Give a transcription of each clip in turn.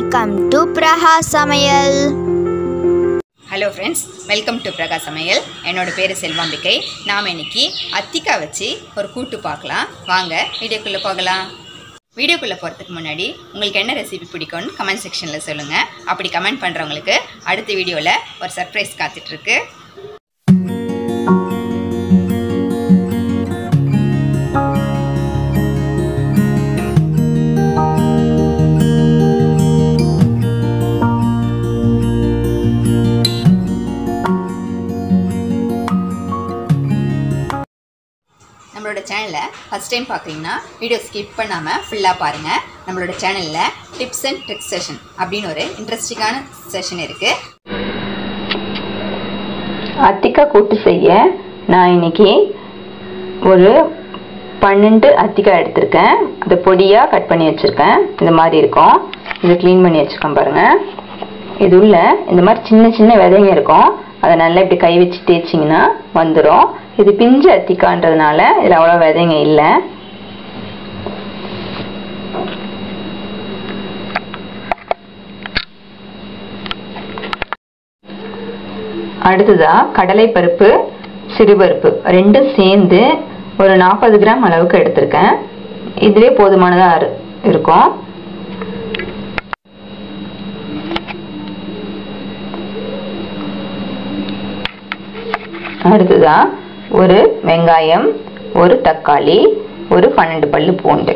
welcome to Praha Samayal hello friends welcome to Praga Samayal என்னோட பேர் செல்வாம்பிகை நாம் இன்னைக்கு அத்திக்காய் வச்சு ஒரு கூட்டு பார்க்கலாம் வாங்க வீடியோக்குள்ளே போகலாம் வீடியோக்குள்ளே போகிறதுக்கு முன்னாடி உங்களுக்கு என்ன ரெசிபி பிடிக்கும்னு கமெண்ட் செக்ஷனில் சொல்லுங்கள் அப்படி கமெண்ட் பண்ணுறவங்களுக்கு அடுத்த வீடியோவில் ஒரு சர்ப்ரைஸ் காத்துட்ருக்கு நம்மளோட சேனலை ஃபஸ்ட் டைம் பார்க்குறீங்கன்னா வீடியோ ஸ்கிப் பண்ணாமல் ஃபுல்லாக பாருங்கள் நம்மளோட சேனலில் டிப்ஸ் அண்ட் ட்ரிக்ஸ் செஷன் அப்படின்னு ஒரு இன்ட்ரெஸ்டிங்கான செஷன் இருக்குது அத்திக்காய் கூட்டு செய்ய நான் இன்னைக்கு ஒரு பன்னெண்டு அத்திக்காய் எடுத்திருக்கேன் அதை பொடியாக கட் பண்ணி வச்சுருக்கேன் இந்த மாதிரி இருக்கும் இதை க்ளீன் பண்ணி வச்சுருக்கேன் பாருங்கள் இது உள்ள இந்த மாதிரி சின்ன சின்ன விதைங்க இருக்கும் அதை நல்லா இப்படி கை வச்சு தேய்ச்சிங்கன்னா வந்துடும் இது பிஞ்சு அத்திக்கான்றதுனால இதில் அவ்வளோ விதைங்க இல்லை அடுத்ததா கடலைப்பருப்பு சிறுபருப்பு ரெண்டும் சேர்ந்து ஒரு நாற்பது கிராம் அளவுக்கு எடுத்திருக்கேன் இதுவே போதுமானதாக இரு- இருக்கும் அடுத்ததா ஒரு வெங்காயம் ஒரு தக்காளி ஒரு பன்னெண்டு பல்லு பூண்டு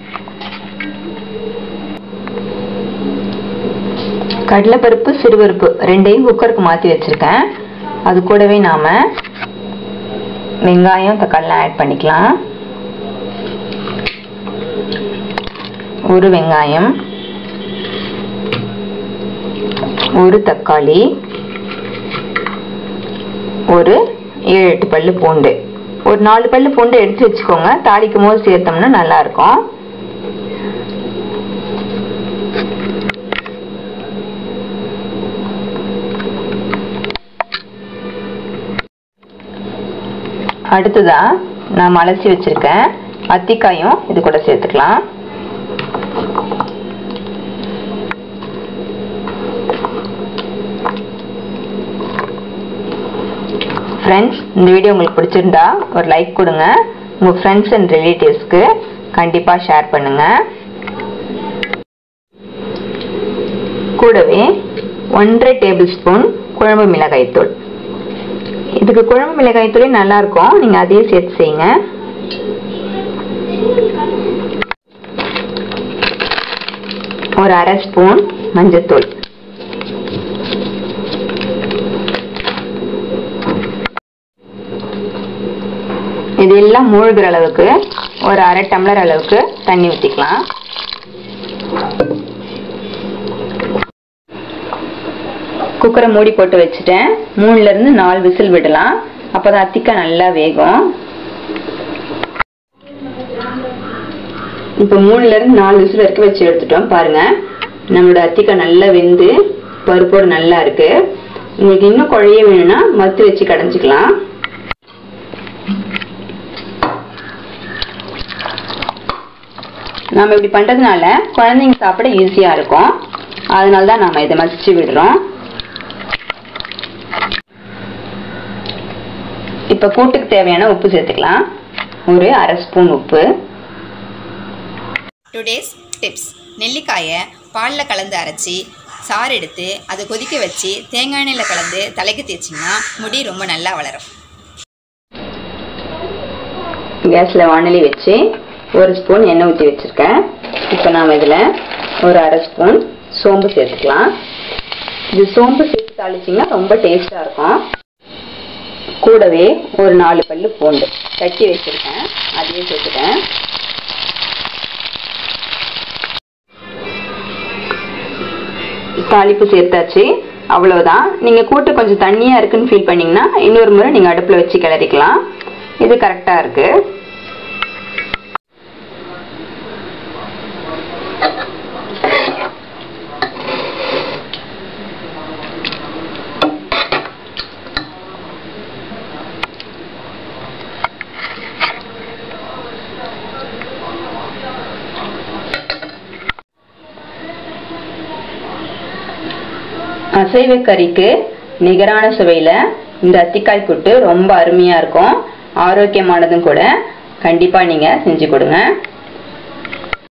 கடலைப்பருப்பு சிறுபருப்பு ரெண்டையும் குக்கருக்கு மாற்றி வச்சுருக்கேன் அது கூடவே நாம் வெங்காயம் தக்காளிலாம் ஆட் பண்ணிக்கலாம் ஒரு வெங்காயம் ஒரு தக்காளி ஒரு ஏழு எட்டு பல்லு பூண்டு ஒரு நாலு பல்லு பூண்டு எடுத்து வச்சுக்கோங்க தாளிக்கும் போது சேர்த்தோம்னா நல்லா இருக்கும் அடுத்ததா நான் அலசி வச்சிருக்கேன் அத்திக்காயும் இது கூட சேர்த்துக்கலாம் ஃப்ரெண்ட்ஸ் இந்த வீடியோ உங்களுக்கு பிடிச்சிருந்தா ஒரு லைக் கொடுங்க உங்கள் ஃப்ரெண்ட்ஸ் அண்ட் ரிலேட்டிவ்ஸ்க்கு கண்டிப்பாக ஷேர் பண்ணுங்க கூடவே ஒன்றரை டேபிள் ஸ்பூன் குழம்பு மிளகாய்த்தூள் இதுக்கு குழம்பு மிளகாய் தூளே நல்லா இருக்கும் நீங்க அதையே சேர்த்து செய்யுங்க ஒரு அரை ஸ்பூன் மஞ்சத்தூள் இது எல்லாம் மூழ்கிற அளவுக்கு ஒரு அரை டம்ளர் அளவுக்கு தண்ணி ஊற்றிக்கலாம் குக்கரை மூடி போட்டு வச்சுட்டேன் மூணுல இருந்து நாலு விசில் விடலாம் அப்பதான் அத்திக்காய் நல்லா வேகும் இப்போ மூணுல இருந்து நாலு விசில் வரைக்கும் வச்சு எடுத்துட்டோம் பாருங்க நம்மளோட அத்திக்காய் நல்லா வெந்து பருப்போடு நல்லா இருக்கு உங்களுக்கு இன்னும் குழைய வேணும்னா மத்து வச்சு கடைஞ்சிக்கலாம் நாம இப்படி பண்றதுனால குழந்தைங்க சாப்பிட ஈஸியா இருக்கும் அதனால தான் நாம இதை மசிச்சு விடுறோம் இப்போ கூட்டுக்கு தேவையான உப்பு சேர்த்துக்கலாம் ஒரு அரை ஸ்பூன் உப்பு டுடேஸ் டிப்ஸ் நெல்லிக்காயை பாலில் கலந்து அரைச்சி சாறு எடுத்து அதை கொதிக்க வச்சு தேங்காய் எண்ணெயில் கலந்து தலைக்கு தேய்ச்சிங்கன்னா முடி ரொம்ப நல்லா வளரும் கேஸில் வானலி வச்சு ஒரு ஸ்பூன் எண்ணெய் ஊற்றி வச்சுருக்கேன் இப்போ நாம் இதில் ஒரு அரை ஸ்பூன் சோம்பு சேர்த்துக்கலாம் இது சோம்பு சேர்த்து தாளிச்சிங்கன்னா ரொம்ப டேஸ்ட்டாக இருக்கும் கூடவே ஒரு நாலு பல்லு பூண்டு தட்டி வச்சுருக்கேன் அதையும் சேர்த்துட்டேன் தாளிப்பு சேர்த்தாச்சு அவ்வளவுதான் நீங்க கூட்டு கொஞ்சம் தண்ணியா இருக்குன்னு ஃபீல் பண்ணீங்கன்னா இன்னொரு முறை நீங்க அடுப்புல வச்சு கிளறிக்கலாம் இது கரெக்டா இருக்கு அசைவ கறிக்கு நிகரான சுவையில் இந்த அத்திக்காய் கூட்டு ரொம்ப அருமையாக இருக்கும் ஆரோக்கியமானதும் கூட கண்டிப்பாக நீங்கள் செஞ்சு கொடுங்க